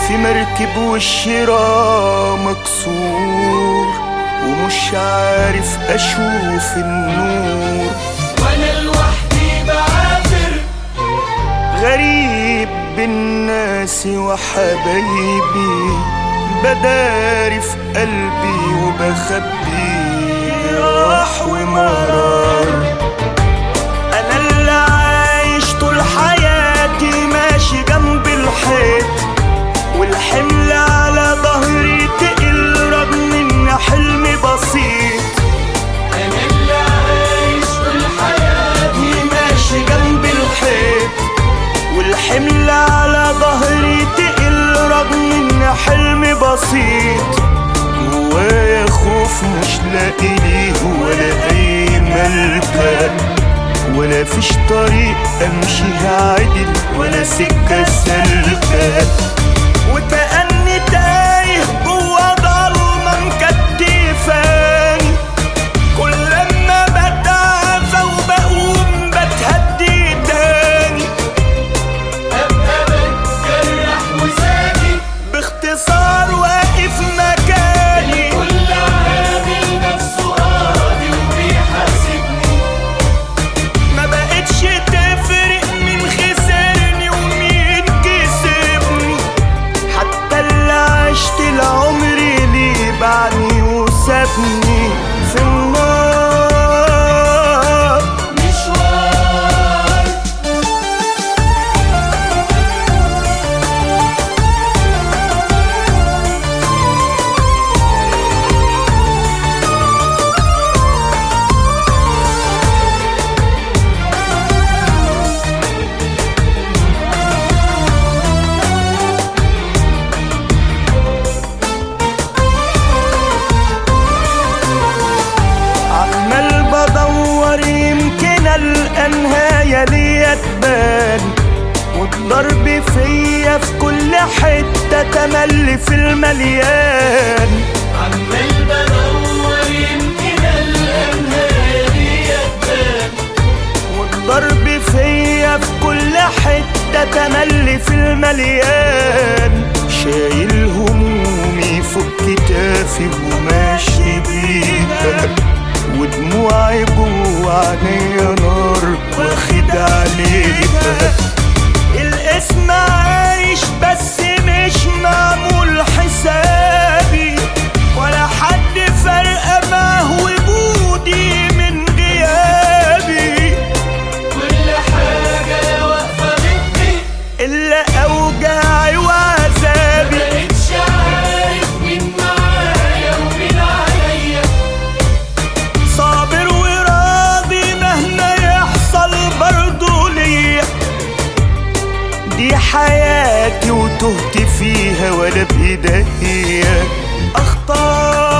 في مركب والشراء مكسور ومش عارف اشوف النور وانا لوحدي بعافر غريب بالناس وحبايبي بداري في قلبي وبخبي جراح ومرار انا اللي عايش طول حياتي ماشي جنب الحيط والحمل على ظهري تقل رغم ان حلمي بسيط انا اللي عايش طول حياتي ماشي جنب الحيط والحمل على ظهري تقل رغم ان حلمي بسيط جوايا خوف مش لاقي ليه ولا اي ملجأ ولا فيش طريق امشيها عدل ولا سكة سلكة وكأني تايه جوا ضلمة مكتفاني كل لما بتعافى وبقوم بتهدي تاني ابقى بتجرح وساكت باختصار واقف مكاني كل عامل نفسه قاضي وبيحاسبني ما بقتش تفرق مين خسرني ومين كسبني حتى اللي عشت العمر ليه بعدني وسابني في النار مشوار عمال بدور يمكن القى نهاية ليا تبان والضرب فيا في كل حتة تملي في المليان عمال بدور يمكن الانهاء تبان والضرب فيا في كل حتة تملي في المليان شايل همومي فوق كتافي وماشي بيها ودموعي جوا عينيا نار واخد عليها الاسم عايش بس مش معمول حسابي ولا حد فرق معه وجودي من غيابي كل حاجة واقفة ضدي إلا أوجاعي وعذابي مبقتش عارف مين معايا ومين عليا صابر وراضي مهما يحصل برضو ليا دي حياتي وتهت فيها ولا بإيديا أختار